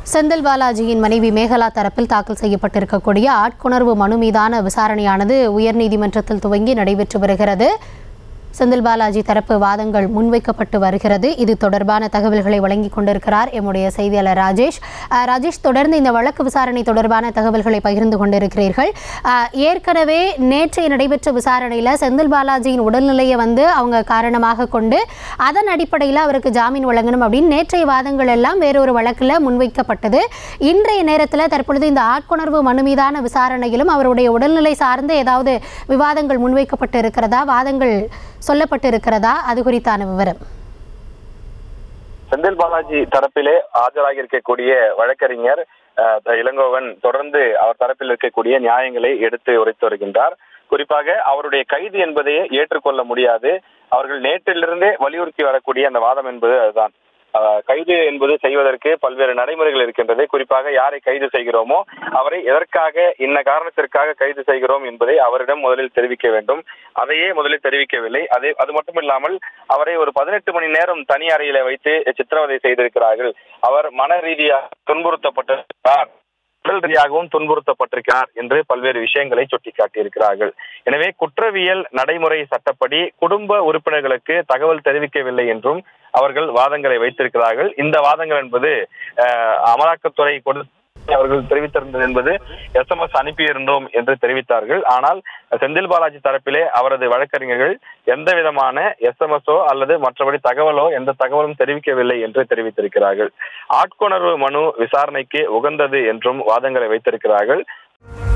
செந்தில் பாலாஜியின் மனைவி மேகலா தரப்பில் தாக்கல் செய்யப்பட்டிருக்கக்கூடிய ஆட்கொணர்வு மனு மீதான விசாரணையானது உயர்நீதிமன்றத்தில் துவங்கி நடைபெற்று வருகிறது செந்தில் பாலாஜி தரப்பு வாதங்கள் முன்வைக்கப்பட்டு வருகிறது இது தொடர்பான தகவல்களை வழங்கிக் கொண்டிருக்கிறார் எம்முடைய செய்தியாளர் ராஜேஷ் அஹ், ராஜேஷ் தொடர்ந்து இந்த வழக்கு விசாரணை தொடர்பான தகவல்களை பகிர்ந்து கொண்டிருக்கிறீர்கள் அஹ், ஏற்கனவே நேற்றைய நடைபெற்ற விசாரணையில் செந்தில் பாலாஜியின் உடல்நிலையை வந்து அவங்க காரணமாக கொண்டு அதன் அடிப்படையில் அவருக்கு ஜாமீன் வழங்கணும் அப்படின்னு நேற்றைய வாதங்கள் எல்லாம் வேறொரு வழக்கில் முன்வைக்கப்பட்டது இன்றைய நேரத்தில் தற்பொழுது இந்த ஆட்கொணர்வு மனு மீதான விசாரணையிலும் அவருடைய உடல்நிலை சார்ந்து ஏதாவது விவாதங்கள் முன்வைக்கப்பட்டு இருக்கிறதா வாதங்கள் சொல்லப்பட்டு இருக்கிறதா அது குறித்தான விவரம் செந்தில் பாலாஜி தரப்பிலே ஆஜராகி இருக்கக்கூடிய வழக்கறிஞர் அஹ், இளங்கோவன் தொடர்ந்து அவர் தரப்பில் இருக்கக்கூடிய நியாயங்களை எடுத்து உரைத்து வருகின்றார் குறிப்பாக அவருடைய கைது என்பதையே ஏற்றுக்கொள்ள முடியாது அவர்கள் நேற்றிலிருந்தே வலியுறுத்தி வரக்கூடிய அந்த வாதம் என்பது அதுதான் அஹ், கைது என்பது செய்வதற்கு பல்வேறு நடைமுறைகள் இருக்கின்றது குறிப்பாக யாரை கைது செய்கிறோமோ அவரை எதற்காக இன்ன காரணத்திற்காக கைது செய்கிறோம் என்பதை அவரிடம் முதலில் தெரிவிக்க வேண்டும் அதையே முதலில் தெரிவிக்கவில்லை அதே அது மட்டும் இல்லாமல் அவரை ஒரு பதினெட்டு மணி நேரம் தனி அறையில வைத்து சித்திரவதை செய்திருக்கிறார்கள் அவர் மன ரீதியாக துன்புறுத்தப்பட்டிருக்கிறார் உடல் ரீதியாகவும் துன்புறுத்தப்பட்டிருக்கிறார் என்று பல்வேறு விஷயங்களை சுட்டிக்காட்டியிருக்கிறார்கள் எனவே குற்றவியல் நடைமுறை சட்டப்படி குடும்ப உறுப்பினர்களுக்கு தகவல் தெரிவிக்கவில்லை என்றும் அவர்கள் வாதங்களை வைத்திருக்கிறார்கள் இந்த வாதங்கள் என்பது அஹ், அமலாக்கத்துறை கொடு அவர்கள் தெரிவித்திருந்தது என்பது எஸ்எம்எஸ் அனுப்பியிருந்தோம் என்று தெரிவித்தார்கள் ஆனால் செந்தில் பாலாஜி தரப்பிலே அவரது வழக்கறிஞர்கள் எந்த விதமான எஸ்எம்எஸோ அல்லது மற்றபடி தகவலோ எந்த தகவலும் தெரிவிக்கவில்லை என்று தெரிவித்திருக்கிறார்கள் ஆட்கொணர்வு மனு விசாரணைக்கு உகந்தது என்றும் வாதங்களை வைத்திருக்கிறார்கள்